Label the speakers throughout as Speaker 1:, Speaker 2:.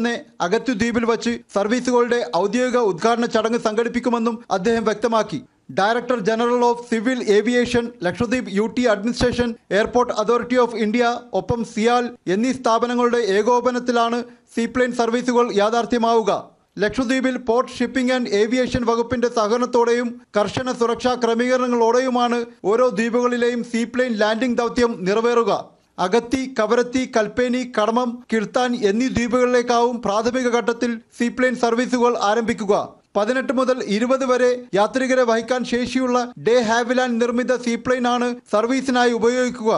Speaker 1: ഒന്ന് അഗത്തു ദ്വീപിൽ വച്ച് സർവീസുകളുടെ ഔദ്യോഗിക ഉദ്ഘാടന ചടങ്ങ് സംഘടിപ്പിക്കുമെന്നും അദ്ദേഹം വ്യക്തമാക്കി director general of civil aviation Lakshadweep U T administration airport authority of India ഒപ്പം സിയാൽ എന്നീ സ്ഥാപനങ്ങളുടെ ഏകോപനത്തിലാണ് സീപ്ലെയിൻ സർവീസുകൾ യാഥാർത്ഥ്യമാവുക ലക്ഷദ്വീപിൽ പോർട്ട് ഷിപ്പിംഗ് ആൻഡ് ഏവിയേഷൻ വകുപ്പിന്റെ സഹകരണത്തോടെയും കർശന സുരക്ഷാ ക്രമീകരണങ്ങളോടെയുമാണ് ഓരോ ദ്വീപുകളിലെയും സീപ്ലെയിൻ ലാൻഡിംഗ് ദൗത്യം നിറവേറുക അഗത്തി കവരത്തി കൽപ്പേനി കടമം കിർത്താൻ എന്നീ ദ്വീപുകളിലേക്കാവും പ്രാഥമിക ഘട്ടത്തിൽ സീപ്ലെയിൻ സർവീസുകൾ ആരംഭിക്കുക പതിനെട്ട് മുതൽ ഇരുപത് വരെ യാത്രികരെ വഹിക്കാൻ ശേഷിയുള്ള ഡേ ഹാവിലാൻഡ് നിർമ്മിത സീപ്ലെയിൻ ആണ് സർവീസിനായി ഉപയോഗിക്കുക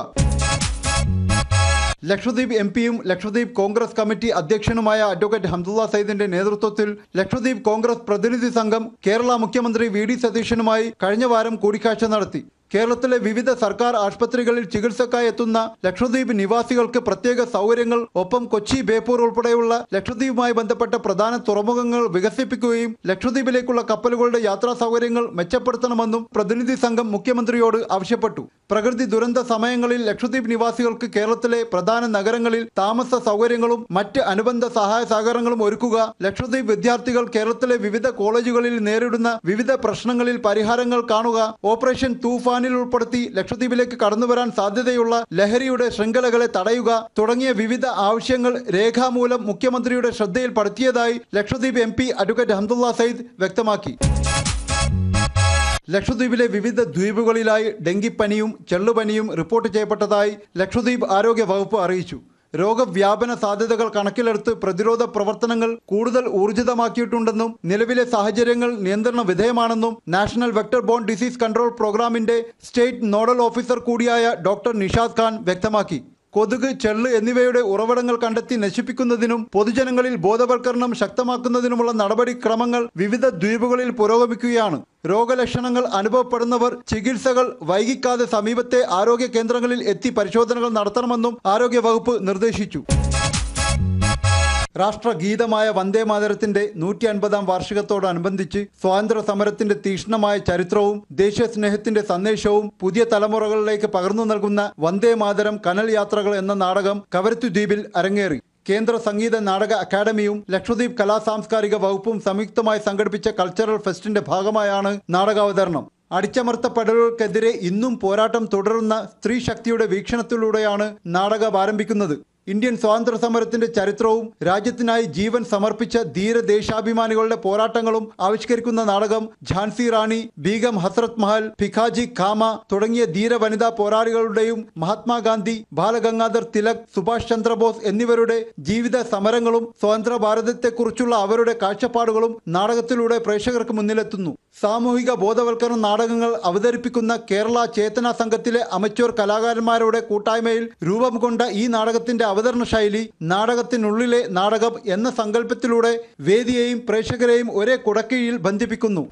Speaker 1: ലക്ഷദ്വീപ് എം പിയും ലക്ഷദ്വീപ് കോൺഗ്രസ് കമ്മിറ്റി അധ്യക്ഷനുമായ അഡ്വക്കേറ്റ് ഹംദുള്ള സയ്യിദിന്റെ നേതൃത്വത്തിൽ ലക്ഷദ്വീപ് കോൺഗ്രസ് പ്രതിനിധി സംഘം കേരള മുഖ്യമന്ത്രി വി ഡി സതീശനുമായി കഴിഞ്ഞ വാരം കൂടിക്കാഴ്ച നടത്തി കേരളത്തിലെ വിവിധ സർക്കാർ ആശുപത്രികളിൽ ചികിത്സക്കായി എത്തുന്ന ലക്ഷദ്വീപ് നിവാസികൾക്ക് പ്രത്യേക സൗകര്യങ്ങൾ ഒപ്പം കൊച്ചി ബേപ്പൂർ ഉൾപ്പെടെയുള്ള ലക്ഷദ്വീപുമായി ബന്ധപ്പെട്ട പ്രധാന തുറമുഖങ്ങൾ വികസിപ്പിക്കുകയും ലക്ഷദ്വീപിലേക്കുള്ള കപ്പലുകളുടെ യാത്രാ സൗകര്യങ്ങൾ മെച്ചപ്പെടുത്തണമെന്നും പ്രതിനിധി സംഘം മുഖ്യമന്ത്രിയോട് ആവശ്യപ്പെട്ടു പ്രകൃതി ദുരന്ത സമയങ്ങളിൽ ലക്ഷദ്വീപ് നിവാസികൾക്ക് കേരളത്തിലെ പ്രധാന നഗരങ്ങളിൽ താമസ സൗകര്യങ്ങളും മറ്റ് അനുബന്ധ സഹായ സഹകരണങ്ങളും ഒരുക്കുക ലക്ഷദ്വീപ് വിദ്യാർത്ഥികൾ കേരളത്തിലെ വിവിധ കോളേജുകളിൽ നേരിടുന്ന വിവിധ പ്രശ്നങ്ങളിൽ പരിഹാരങ്ങൾ കാണുക ഓപ്പറേഷൻ തൂഫാനിൽ ഉൾപ്പെടുത്തി ലക്ഷദ്വീപിലേക്ക് കടന്നുവരാൻ സാധ്യതയുള്ള ലഹരിയുടെ ശൃംഖലകളെ തടയുക തുടങ്ങിയ വിവിധ ആവശ്യങ്ങൾ രേഖാമൂലം മുഖ്യമന്ത്രിയുടെ ശ്രദ്ധയിൽപ്പെടുത്തിയതായി Lakshadweep M P advocate Hamdullah Sayeed വ്യക്തമാക്കി ലക്ഷദ്വീപിലെ വിവിധ ദ്വീപുകളിലായി ഡെങ്കിപ്പനിയും ചെള്ളുപനിയും റിപ്പോർട്ട് ചെയ്യപ്പെട്ടതായി ലക്ഷദ്വീപ് ആരോഗ്യ വകുപ്പ് അറിയിച്ചു രോഗവ്യാപന സാധ്യതകൾ കണക്കിലെടുത്ത് പ്രതിരോധ പ്രവർത്തനങ്ങൾ കൂടുതൽ ഊർജിതമാക്കിയിട്ടുണ്ടെന്നും നിലവിലെ സാഹചര്യങ്ങൾ നിയന്ത്രണ വിധേയമാണെന്നും national vector borne disease control പ്രോഗ്രാമിന്റെ സ്റ്റേറ്റ് നോഡൽ ഓഫീസർ കൂടിയായ ഡോക്ടർ നിഷാദ് ഖാൻ വ്യക്തമാക്കി കൊതുക് ചെള്ള് എന്നിവയുടെ ഉറവിടങ്ങൾ കണ്ടെത്തി നശിപ്പിക്കുന്നതിനും പൊതുജനങ്ങളിൽ ബോധവൽക്കരണം ശക്തമാക്കുന്നതിനുമുള്ള നടപടിക്രമങ്ങൾ വിവിധ ദ്വീപുകളിൽ പുരോഗമിക്കുകയാണ് രോഗലക്ഷണങ്ങൾ അനുഭവപ്പെടുന്നവർ ചികിത്സകൾ വൈകിക്കാതെ സമീപത്തെ ആരോഗ്യ കേന്ദ്രങ്ങളിൽ എത്തി പരിശോധനകൾ നടത്തണമെന്നും ആരോഗ്യ വകുപ്പ് നിർദ്ദേശിച്ചു രാഷ്ട്രഗീതമായ വന്ദേ മാതരത്തിന്റെ നൂറ്റി അൻപതാം വാർഷികത്തോടനുബന്ധിച്ച് സ്വാതന്ത്ര്യ സമരത്തിന്റെ തീക്ഷ്ണമായ ചരിത്രവും ദേശീയ സ്നേഹത്തിന്റെ സന്ദേശവും പുതിയ തലമുറകളിലേക്ക് പകർന്നു നൽകുന്ന വന്ദേ മാതരം കനൽ യാത്രകൾ എന്ന നാടകം കവരത്തു ദ്വീപിൽ അരങ്ങേറി കേന്ദ്ര സംഗീത നാടക അക്കാദമിയും ലക്ഷദ്വീപ് കലാ സാംസ്കാരിക വകുപ്പും സംയുക്തമായി സംഘടിപ്പിച്ച കൾച്ചറൽ ഫെസ്റ്റിന്റെ ഭാഗമായാണ് നാടകാവതരണം അടിച്ചമർത്തപ്പെടലുകൾക്കെതിരെ ഇന്നും പോരാട്ടം തുടരുന്ന സ്ത്രീ ശക്തിയുടെ വീക്ഷണത്തിലൂടെയാണ് നാടകം ആരംഭിക്കുന്നത് ഇന്ത്യൻ സ്വാതന്ത്ര്യ സമരത്തിന്റെ ചരിത്രവും രാജ്യത്തിനായി ജീവൻ സമർപ്പിച്ച ധീരദേശാഭിമാനികളുടെ പോരാട്ടങ്ങളും ആവിഷ്കരിക്കുന്ന നാടകം ഝാൻസി റാണി ബീഗം ഹസ്രത് മഹൽ ഭിഖാജി ഖാമ തുടങ്ങിയ ധീര വനിതാ പോരാളികളുടെയും മഹാത്മാഗാന്ധി ബാലഗംഗാധർ തിലക് സുഭാഷ് ചന്ദ്രബോസ് എന്നിവരുടെ ജീവിത സമരങ്ങളും സ്വതന്ത്ര ഭാരതത്തെക്കുറിച്ചുള്ള അവരുടെ കാഴ്ചപ്പാടുകളും നാടകത്തിലൂടെ പ്രേക്ഷകർക്ക് മുന്നിലെത്തുന്നു സാമൂഹിക ബോധവൽക്കരണ നാടകങ്ങൾ അവതരിപ്പിക്കുന്ന കേരള ചേതന സംഘത്തിലെ അമച്വർ കലാകാരന്മാരുടെ കൂട്ടായ്മയിൽ രൂപം കൊണ്ട ഈ നാടകത്തിന്റെ അവതരണ ശൈലി നാടകത്തിനുള്ളിലെ നാടകം എന്ന സങ്കല്പത്തിലൂടെ വേദിയെയും പ്രേക്ഷകരെയും ഒരേ കുടക്കീഴിൽ ബന്ധിപ്പിക്കുന്നു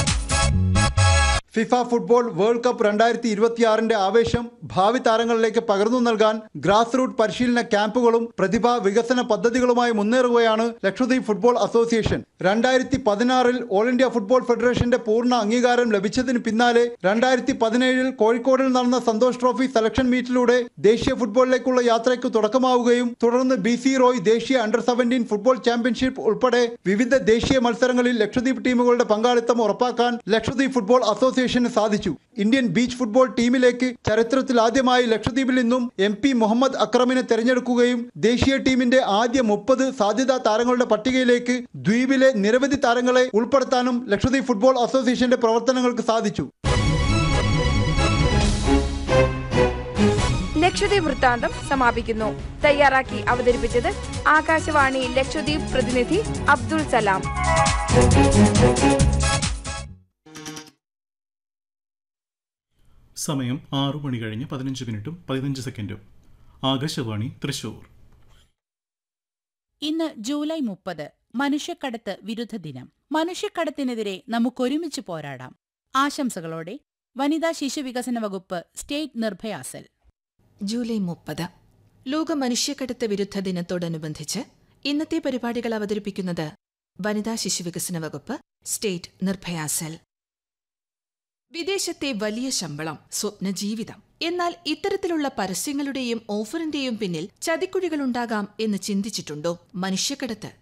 Speaker 1: ഫിഫ ഫുട്ബോൾ വേൾഡ് കപ്പ് രണ്ടായിരത്തി ഇരുപത്തിയാറിന്റെ ആവേശം ഭാവി താരങ്ങളിലേക്ക് പകർന്നു നൽകാൻ ഗ്രാസ് റൂട്ട് പരിശീലന ക്യാമ്പുകളും പ്രതിഭാ വികസന പദ്ധതികളുമായി മുന്നേറുകയാണ് ലക്ഷദ്വീപ് ഫുട്ബോൾ അസോസിയേഷൻ രണ്ടായിരത്തി പതിനാറിൽ ഓൾ ഇന്ത്യ ഫുട്ബോൾ ഫെഡറേഷന്റെ പൂർണ്ണ അംഗീകാരം ലഭിച്ചതിന് പിന്നാലെ രണ്ടായിരത്തി പതിനേഴിൽ കോഴിക്കോടിൽ നടന്ന സന്തോഷ് ട്രോഫി സെലക്ഷൻ മീറ്റിലൂടെ ദേശീയ ഫുട്ബോളിലേക്കുള്ള യാത്രയ്ക്ക് തുടക്കമാവുകയും തുടർന്ന് ബി സി റോയ് ദേശീയ അണ്ടർ സെവൻറ്റീൻ ഫുട്ബോൾ ചാമ്പ്യൻഷിപ്പ് ഉൾപ്പെടെ വിവിധ ദേശീയ മത്സരങ്ങളിൽ ലക്ഷദ്വീപ് ടീമുകളുടെ പങ്കാളിത്തം ഉറപ്പാക്കാൻ ലക്ഷദ്വീപ് ഫുട്ബോൾ അസോസിയേഷന് സാധിച്ചു ഇന്ത്യൻ ബീച്ച് ഫുട്ബോൾ ടീമിലേക്ക് ചരിത്രത്തിൽ ആദ്യമായി ലക്ഷദ്വീപിൽ നിന്നും എം പി മുഹമ്മദ് അക്രമിനെ തെരഞ്ഞെടുക്കുകയും ദേശീയ ടീമിന്റെ ആദ്യ മുപ്പത് സാധ്യതാ താരങ്ങളുടെ പട്ടികയിലേക്ക് ദ്വീപിലെ നിരവധി താരങ്ങളെ ഉൾപ്പെടുത്താനും ലക്ഷദ്വീപ് ഫുട്ബോൾ അസോസിയേഷന്റെ പ്രവർത്തനങ്ങൾക്ക് സാധിച്ചു
Speaker 2: ലക്ഷദ്വീപ് വൃത്താന്തം സമാപിക്കുന്നു തയ്യാറാക്കി അവതരിപ്പിച്ചത് ആകാശവാണി ലക്ഷദ്വീപ് പ്രതിനിധി അബ്ദുൾ സലാം
Speaker 3: സമയം ആറു മണി കഴിഞ്ഞ് പതിനഞ്ച് മിനിറ്റും പതിനഞ്ച് സെക്കൻഡും ആകാശവാണി തൃശൂർ
Speaker 4: ഇന്ന് ജൂലൈ മുപ്പത് മനുഷ്യക്കടത്ത് വിരുദ്ധ ദിനം മനുഷ്യക്കടത്തിനെതിരെ നമുക്കൊരുമിച്ച് പോരാടാം ആശംസകളോടെ വനിതാ ശിശുവികസന വകുപ്പ് സ്റ്റേറ്റ് നിർഭയ സെൽ
Speaker 5: ജൂലൈ മുപ്പത് ലോക മനുഷ്യക്കടത്ത് വിരുദ്ധ ദിനത്തോടനുബന്ധിച്ച് ഇന്നത്തെ പരിപാടികൾ അവതരിപ്പിക്കുന്നത് വനിതാ ശിശുവികസന വകുപ്പ് സ്റ്റേറ്റ് നിർഭയ സെൽ വിദേശത്തെ വലിയ ശമ്പളം സ്വപ്ന ജീവിതം എന്നാൽ ഇത്തരത്തിലുള്ള പരസ്യങ്ങളുടെയും ഓഫറിന്റെയും പിന്നിൽ ചതിക്കുഴികളുണ്ടാകാം എന്ന് ചിന്തിച്ചിട്ടുണ്ടോ മനുഷ്യക്കടത്ത്